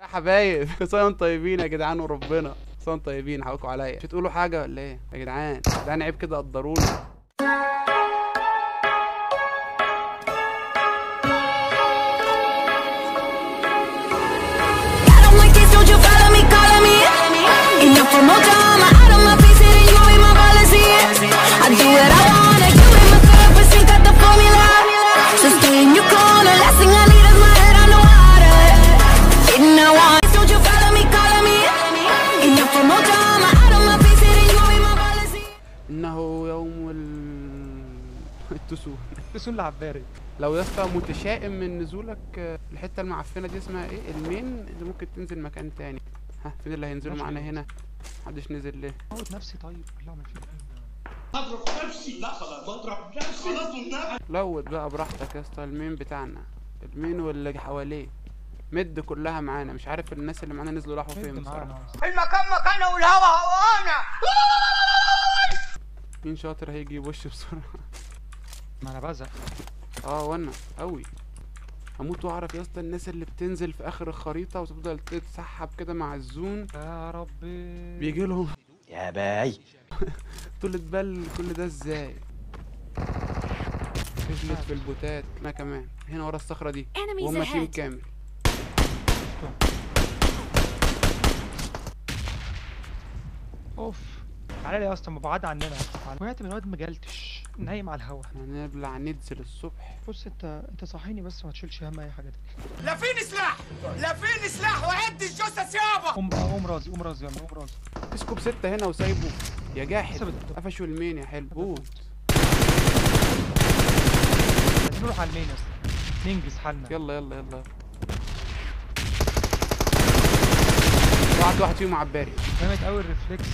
حبايب كل سنه وانتم طيبين يا جدعان وربنا كل سنه وانتم طيبين حقكم عليا مش هتقولوا حاجه ولا ايه يا جدعان يا جدعان عيب كده قدروني I don't like this, don't you follow me, calling me Enough for more drama, out of my face, it ain't you in my policy I do what I wanna, you in my purpose, ain't got the formula So stay in your corner, last thing I need is my head on the water Didn't I want don't you follow me, calling me Enough for more drama, out of my face, it ain't you in my policy انه يوم ال... التسون بسون العباري لو يا اسطى متشائم من نزولك آه، الحته المعفنه دي اسمها ايه المين اللي ممكن تنزل مكان تاني ها فين اللي هينزلوا ماشي. معانا هنا محدش نزل ليه موت نفسي طيب اللي اعمل فيه اضرب نفسي لا خلاص بضرب نفسي خلاص والنبي لوت بقى براحتك يا اسطى المين بتاعنا المين واللي حواليه مد كلها معانا مش عارف الناس اللي معانا نزلوا راحوا فين مد بصراحه معانا المكان مكانه والهوا هوانا مين شاطر هيجي يبوش بسرعه ما انا بزق اه وانا قوي هموت واعرف يا اسطى الناس اللي بتنزل في اخر الخريطه وتفضل تتسحب كده مع الزون يا ربي بيجي لهم يا باي طولة بال كل ده ازاي نزلت في البوتات انا كمان هنا ورا الصخره دي Enemies وهم تيم ahead. كامل اوف تعالى لي يا اسطى مبعد عننا تعالى. وقعت من الواد ما جالتش نايم على الهوا احنا هنبلع ننزل الصبح بص انت انت صحيني بس ما تشيلش هم اي حاجه دي لا فين سلاح لا فين سلاح وعد الجثث يابا قوم قوم رازي قوم رازي يلا قوم رازي في سكوب ستة هنا وسايبه يا جاحد ثبت. قفشوا المين يا حلو بوت عايزين نروح على المين يا اسطى ننجز حالنا يلا يلا يلا واحد واحد فيهم عباري جامد قوي الريفلكس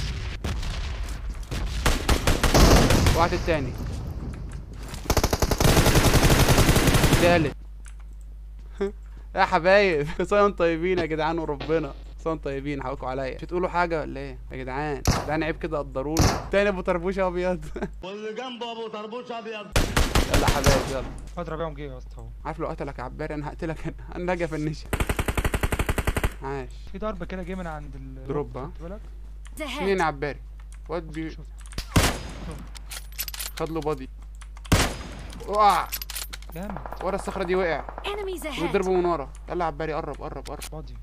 واحد التاني تالت يا حبايب كل سنه وانتم طيبين يا جدعان وربنا كل سنه وانتم طيبين حقكم عليا مش هتقولوا حاجه ولا ايه يا جدعان ده انا عيب كده قدروني تاني ابو طربوش ابيض واللي جنبه ابو طربوش ابيض يلا يا حبايب يلا اضرب بيهم جه يا اسطى اهو عارف لو قتلك يا عباري انا هقتلك انا انا هاجي افنشك عاش في ضرب كده جه من عند ال دروب، ها؟ خدت بالك اتنين Ahead. يا عباري واد بي شوف خد له بادي وقع جامد ورا الصخره دي وقع Enemies ahead. وضربه من ورا يلا يا عباري قرب قرب قرب فاضي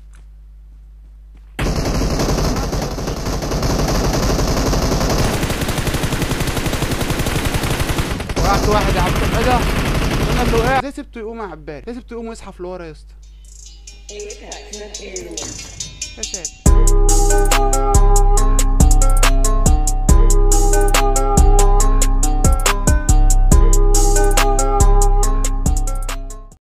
وقعت واحد يا عبد ايه ده؟ انا اللي وقع ازاي سبته يقوم يا عباري؟ ازاي سبته يقوم ويزحف لورا يا اسطى؟ يا ساتر